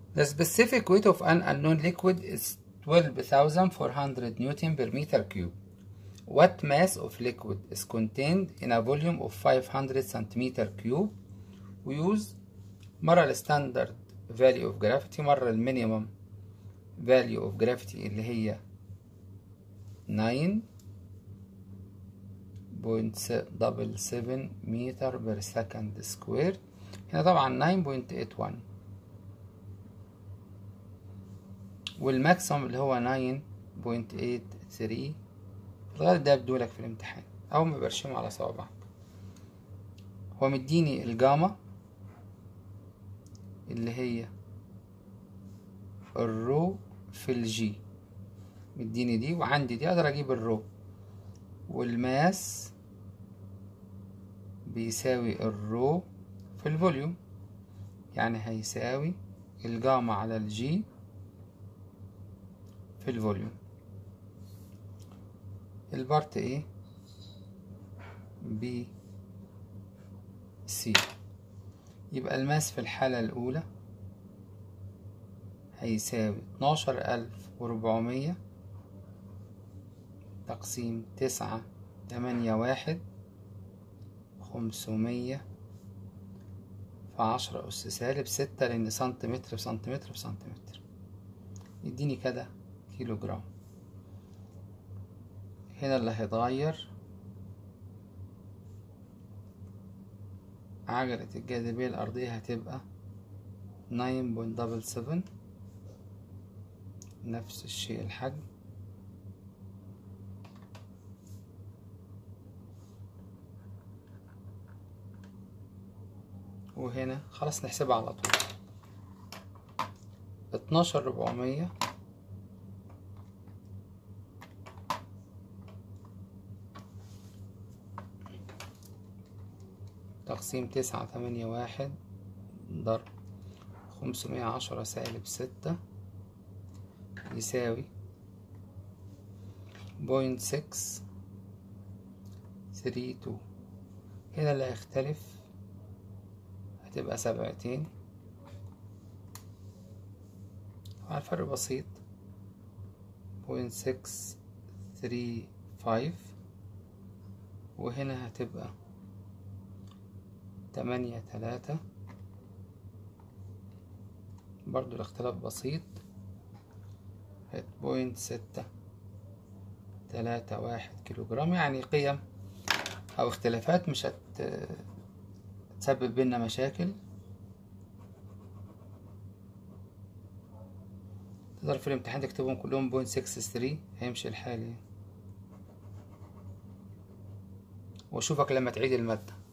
The specific weight of an unknown liquid is 12,400 Newton per meter cube. What mass of liquid is contained in a volume of 500 centimeter cube? We use مرة ال standard value of gravity مرة ال minimum value of gravity اللي هي 9.77 متر per second square هنا طبعا 9.81 والماكسيموم اللي هو 9.83 الغالب ده بدولك في الامتحان أو ما برشمه على صوابعك هو مديني الجاما اللي هي الرو في الجي مديني دي وعندي دي اقدر اجيب الرو والماس بيساوي الرو في الفوليوم يعني هيساوي الجاما على الجي في الفوليوم البارت ايه بي سي يبقى الماس في الحالة الأولى هيساوي اتناشر ألف وربعمية تقسيم تسعة تمانية واحد خمسمية في عشرة أس سالب ستة لأن سنتيمتر في سنتيمتر في سنتيمتر يديني كده كيلو جرام هنا اللي هيتغير عجلة الجاذبية الأرضية هتبقى 9.77 نفس الشيء الحجم وهنا خلاص نحسبها على طول اتناشر ربعمية تقسيم تسعة تمانية واحد ضرب خمسمية عشرة سالب ستة يساوي بوينت سكس ثري تو هنا اللي هيختلف هتبقى سبعتين على الفرق بسيط بوينت سكس ثري فايف وهنا هتبقى تمانية تلاتة برضو الاختلاف بسيط بوينت ستة تلاتة واحد كيلو جرام يعني قيم أو اختلافات مش هتسبب بينا مشاكل تقدر في الامتحان تكتبهم كلهم بوينت سكس ثري هيمشي الحال واشوفك لما تعيد المادة